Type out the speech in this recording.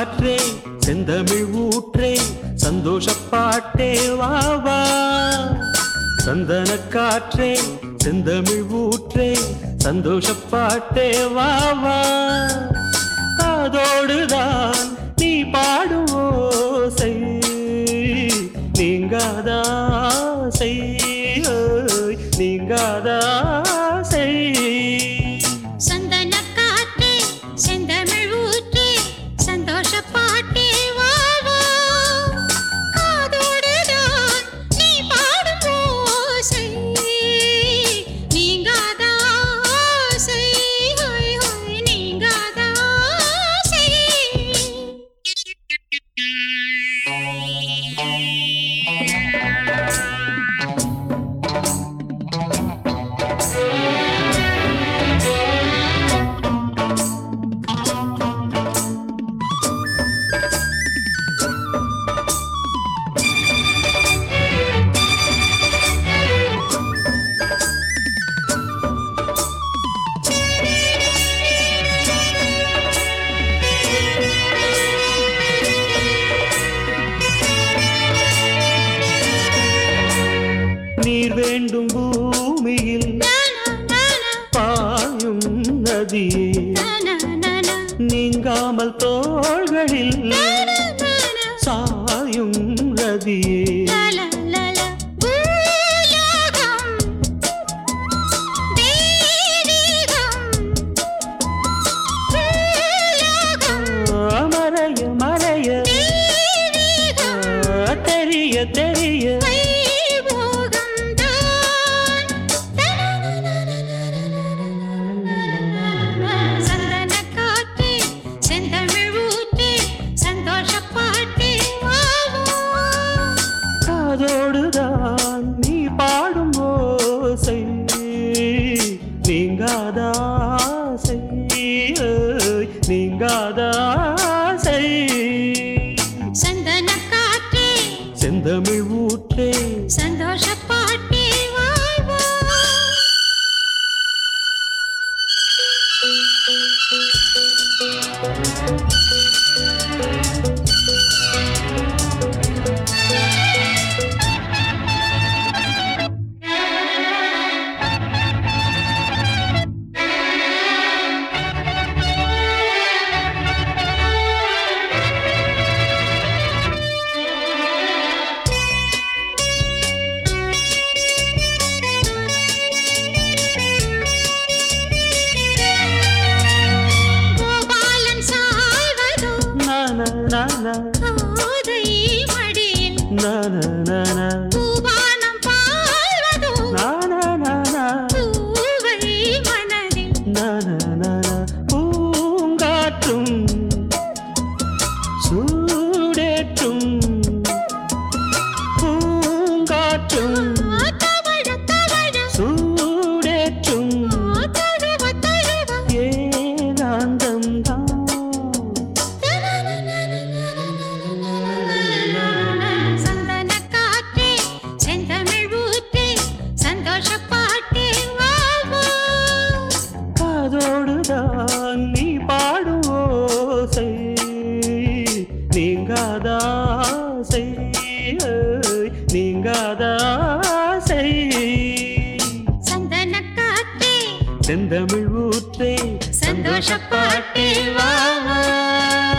காற்றே செந்தமிழ் ஊற்றே சந்தோஷப்பாட்டே வா வா சந்தன காற்றே செந்தமிழ் ஊற்றே சந்தோஷப்பாட்டே வா வா காதோடுதான் நீ பாடும் ஓசை நீங்காதாசை ஓய், நீங்காதாசை சந்தன காற்றே செந்தமிழ் ஊற்றே சந்தோஷ பாட்டே வா வா காதோடுதான் நீ பாடும் ஓசை நீங்காத ஆசை ஹோய் ஹோய் நீங்காத ஆசை நீர் வேண்டும் பூமியில் நானா நானா பாயும் நதியே நானா நானா நீங்காமல் தோள்களில் நானா நானா சாயும் ரதியே லல லல பூலோகம் தெய்வீகம் பூலோகம் மறைய மறைய தெய்வீகம் தெரிய தெரிய வைபோகம் தான் சந்தன காற்றே செந்தமிழ் ஊற்றே சந்தோஷ பாட்டே வாவோ காதோடுதான் நீ பாடும் ஓசை நீங்காதாசை ஏய், நீங்காதாசை சந்தன காற்றே செந்தமிழ் ஊற்றே சந்தோஷ பாட்டே வாழ்வா கோபாலன் சாய்வதோ நன நன கோதை மடியில் நன நன பூபானம் பாழ்வதோ நன நன பூவை மனதில் நன நன பூங்காற்றும் சூடேற்றும் பூங்காற்றும் தவழ தவழ சூடேற்றும் தழுவ தழுவ ஏகாந்தம் சந்தன காற்றே செந்தமிழ் ஊற்றே சந்தோஷ பாட்டே வாழ்வோ காதோடுதான் நீ பாடும் ஓசை நீங்காதாசை ஏய், நீங்காதாசை சந்தன காற்றே செந்தமிழ் ஊற்றே சந்தோஷ பாட்டே வா வா.